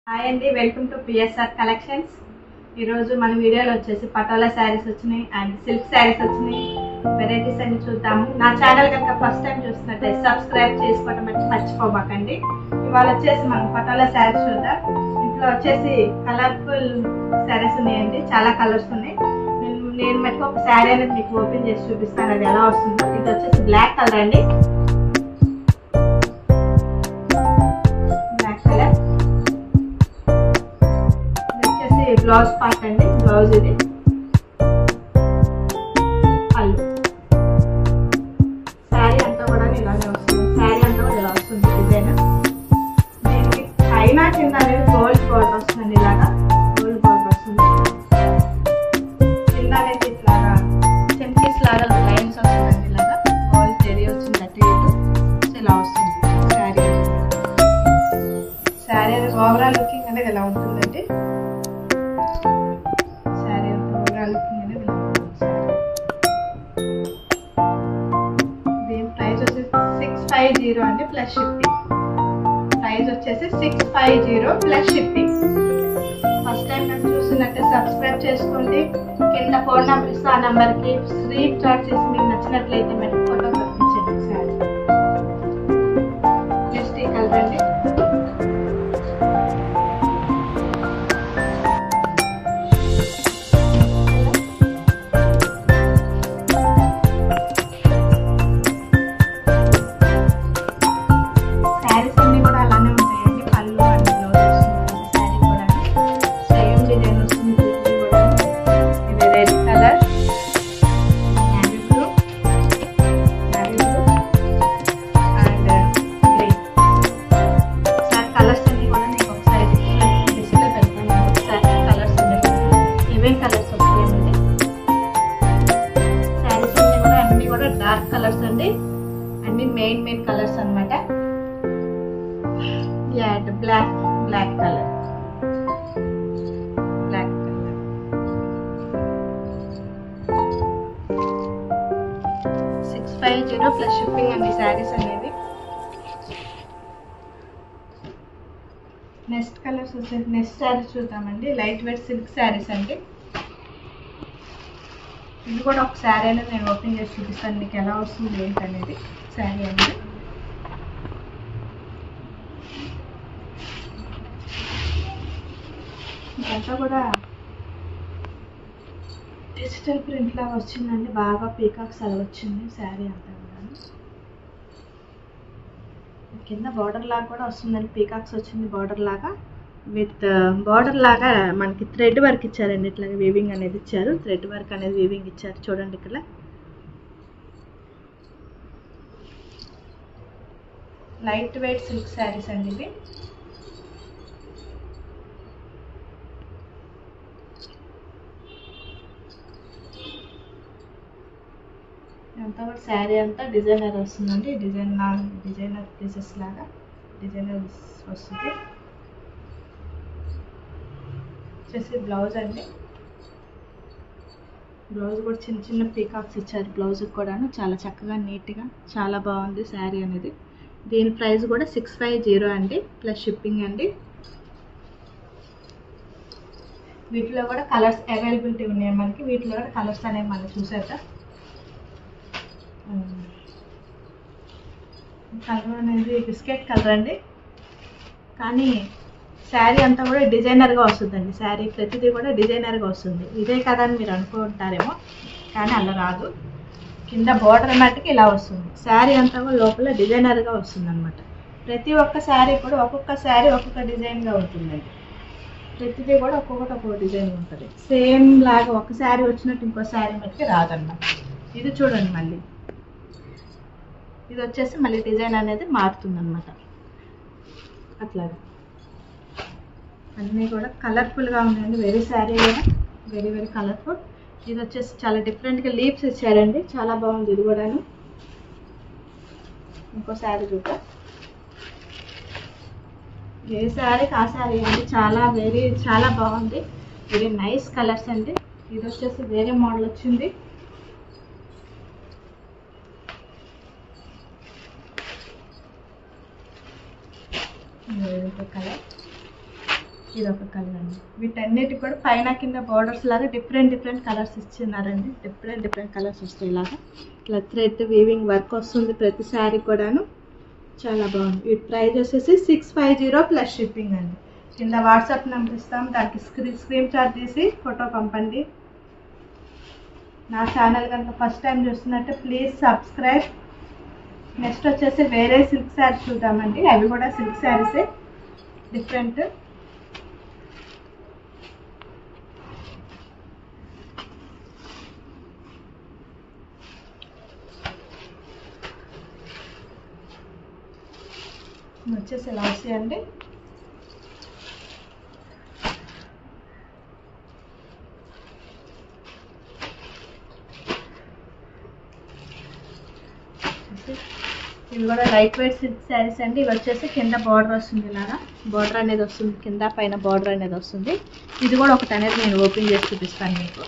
hi అండి welcome to PSR collections ఈరోజు మన వీడియోలో వచ్చేసి పటోలా శారీస్ వచ్చినాయి అండ్ సిల్క్ శారీస్ వచ్చినాయి వెరైటీస్ అన్ని చూద్దాము నా ఛానల్ కనుక ఫస్ట్ టైం చూస్తున్నట్టే సబ్స్క్రైబ్ చేసుకోవడం అయితే మర్చిపోబాకండి ఇవాళ వచ్చేసి మనం పటోలా శారీస్ చూద్దాం ఇంట్లో వచ్చేసి కలర్ఫుల్ శారీస్ ఉన్నాయండి చాలా కలర్స్ ఉన్నాయి నేను నేను మటుకు ఒక శారీ అనేది మీకు ఓపెన్ చేసి చూపిస్తాను అది ఎలా వస్తుందో ఇది వచ్చేసి బ్లాక్ కలర్ అండి బ్లాక్ కలర్ ఇది వచ్చేసి బ్లౌజ్ పార్ట్ అండి బ్లౌజ్ ఇది పళ్ళు శారీ అంతా కూడా ఇలాగే వస్తుంది శారీ అంతా కూడా ఇలా వస్తుంది డిజైన్ దీనికి పైన కింద అనేది గోల్డ్ బోర్డర్ వస్తుంది ఇలాగా గోల్డ్ బోర్డర్ వస్తుంది కింద అనేది ఇట్లాగా చెంకీస్ లాగా లైన్స్ వస్తుందండి ఇలాగా గోల్డ్ తెరి వచ్చింది అటు ఇటు సో ఇలా వస్తుంది శారీ శారీ ఓవరాల్ లుకింగ్ అనేది ఇలా ఉంటుందండి శారీ ఓవరాల్ లుకింగ్ అనేది ఇలా ఉంటుంది శారీ దీని ప్రైస్ వచ్చేసి సిక్స్ ఫైవ్ జీరో అండి ప్లస్ షిప్పింగ్ ప్రైస్ వచ్చేసి six five zero plus shipping first time నాకు చూసినట్టే సబ్స్క్రైబ్ చేసుకోండి కింద ఫోన్ నెంబర్ ఇస్తే ఆ నెంబర్కి స్క్రీన్ షాట్ చేసి మీకు నచ్చినట్లయితే మీరు ఫోటో పంపించండి శారీ నెక్స్ట్ ఈ కలర్ అండి శారీస్ అన్ని కూడా అలానే ఉంటాయండి పళ్ళు అండ్ బ్లౌజ్ శారీ కూడా సేమ్ డిజైన్ వస్తుంది ఇది కూడా ఇది red colour navy blue navy blue and green sir colours అన్ని కూడా మీకు ఒకసారి డిస్ప్లే పెడతాను ఒకసారి కలర్స్ అన్ని ఇవే కలర్స్ వస్తాయండి శారీస్ అన్ని కూడా అన్ని కూడా డార్క్ కలర్స్ అండి అన్ని మెయిన్ మెయిన్ కలర్స్ అన్నమాట add black black colour black colour six five zero plus shipping అండి శారీస్ అనేవి నెక్స్ట్ కలర్స్ వచ్చేసి నెక్స్ట్ శారీస్ చూద్దామండి లైట్ వెయిట్ సిల్క్ శారీస్ అండి ఇది కూడా ఒక శారీ అనేది నేను ఓపెన్ చేసి చూపిస్తాను మీకు ఎలా వస్తుంది ఏంటి అనేది శారీ అనేది ఇదంతా కూడా డిజిటల్ ప్రింట్ లాగా వచ్చిందండి బాగా పీకాక్స్ అలా వచ్చింది శారీ అంతా కూడా కింద బార్డర్ లాగా కూడా వస్తుందండి పీకాక్స్ వచ్చింది బార్డర్ లాగా విత్ బార్డర్ లాగా మనకి థ్రెడ్ వర్క్ ఇచ్చారండి ఇట్లాగా వీవింగ్ అనేది ఇచ్చారు థ్రెడ్ వర్క్ అనేది వీవింగ్ ఇచ్చారు చూడండి ఇక్కడ లైట్ వెయిట్ సిల్క్ శారీస్ అండి ఇవి అంతా కూడా శారీ అంతా డిజైనర్ వస్తుందండి డిజైన్ లా డిజైనర్ పీసెస్ లాగా డిజైనర్ వస్తుంది వచ్చేసి బ్లౌజ్ అండి బ్లౌజ్ కూడా చిన్న చిన్న పీకాక్స్ ఇచ్చారు బ్లౌజ్ కూడాను చాలా చక్కగా నీట్గా చాలా బాగుంది శారీ అనేది దీని ప్రైస్ కూడా సిక్స్ ఫైవ్ జీరో అండి ప్లస్ షిప్పింగ్ అండి వీటిలో కూడా కలర్స్ అవైలబిలిటీ ఉన్నాయి మనకి వీటిలో కూడా కలర్స్ అనేవి మనం చూసాక కలర్ అనేది బిస్కెట్ కలర్ అండి కానీ శారీ అంతా కూడా డిజైనర్గా వస్తుందండి శారీ ప్రతిదీ కూడా డిజైనర్గా వస్తుంది ఇదే కదా అని మీరు అనుకుంటారేమో కానీ అలా రాదు కింద బోర్డర్ మట్టుకు ఇలా వస్తుంది శారీ అంతా కూడా లోపల డిజైనర్గా వస్తుంది అనమాట ప్రతి ఒక్క శారీ కూడా ఒక్కొక్క శారీ ఒక్కొక్క డిజైన్గా ఉంటుందండి ప్రతిదీ కూడా ఒక్కొక్కటి ఒక్కొక్క డిజైన్ ఉంటుంది సేమ్ లాగా ఒక శారీ వచ్చినట్టు ఇంకో శారీ మట్టుకు రాదన్నమాట ఇది చూడండి మళ్ళీ ఇది వచ్చేసి మళ్ళీ డిజైన్ అనేది మారుతుంది అనమాట అట్లాగా అన్నీ కూడా కలర్ఫుల్గా ఉన్నాయండి వెరీ శారీ కూడా వెరీ వెరీ కలర్ఫుల్ ఇది వచ్చేసి చాలా డిఫరెంట్గా లీవ్స్ ఇచ్చారండి చాలా బాగుంది ఇది కూడాను ఇంకో శారీ చూద్దాం ఏ శారీకి ఆ శారీ అండి చాలా వెరీ చాలా బాగుంది వెరీ నైస్ కలర్స్ అండి ఇది వచ్చేసి వేరే మోడల్ వచ్చింది కలర్ ఇది ఒక కలర్ అండి వీటన్నిటికి కూడా పైన కింద బార్డర్స్ లాగా డిఫరెంట్ డిఫరెంట్ కలర్స్ ఇచ్చినారండి డిఫరెంట్ డిఫరెంట్ కలర్స్ వస్తాయి ఇలాగా ఇట్లా థ్రెడ్ వీవింగ్ వర్క్ వస్తుంది ప్రతి శారీ కూడాను చాలా బాగుంది వీటి ప్రైస్ వచ్చేసి six five zero plus shipping అండి కింద వాట్సాప్ నెంబర్ ఇస్తాం దానికి స్క్రీన్ స్క్రీన్ షాట్ తీసి ఫోటో పంపండి నా ఛానల్ కనుక ఫస్ట్ టైం చూస్తున్నట్టే ప్లీజ్ సబ్స్క్రైబ్ నెక్స్ట్ వచ్చేసి వేరే సిల్క్ శారీస్ చూద్దామండి అవి కూడా సిల్క్ శారీసే డిఫరెంట్ ఇవి వచ్చేసి ఇలా వస్తాయండి ఇవి కూడా లైట్ వెయిట్ సిల్క్ శారీస్ అండి ఇవి వచ్చేసి కింద బార్డర్ వస్తుంది ఇలాగా బార్డర్ అనేది వస్తుంది కింద పైన బార్డర్ అనేది వస్తుంది ఇది కూడా ఒకటి అనేది నేను ఓపెన్ చేసి చూపిస్తాను మీకు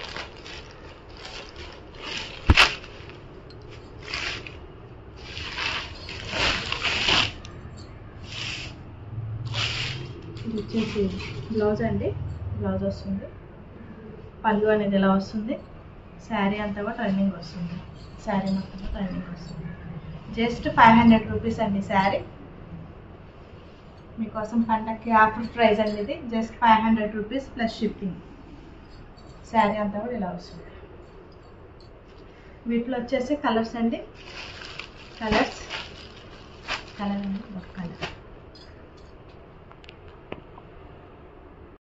ఇది వచ్చేసి బ్లౌజ్ అండి బ్లౌజ్ వస్తుంది పళ్ళు అనేది ఇలా వస్తుంది శారీ అంతా కూడా రన్నింగ్ వస్తుంది శారీ మొత్తం కూడా రన్నింగ్ వస్తుంది జస్ట్ ఫైవ్ హండ్రెడ్ రూపీస్ అండి శారీ మీకోసం పండగకి ఆఫర్ ప్రైస్ అండి ఇది just five hundred rupees plus shipping sari అంతా కూడా ఇలా వస్తుంది వీటిలో వచ్చేసి కలర్స్ అండి కలర్స్ కలర్ అండి ఒక కలర్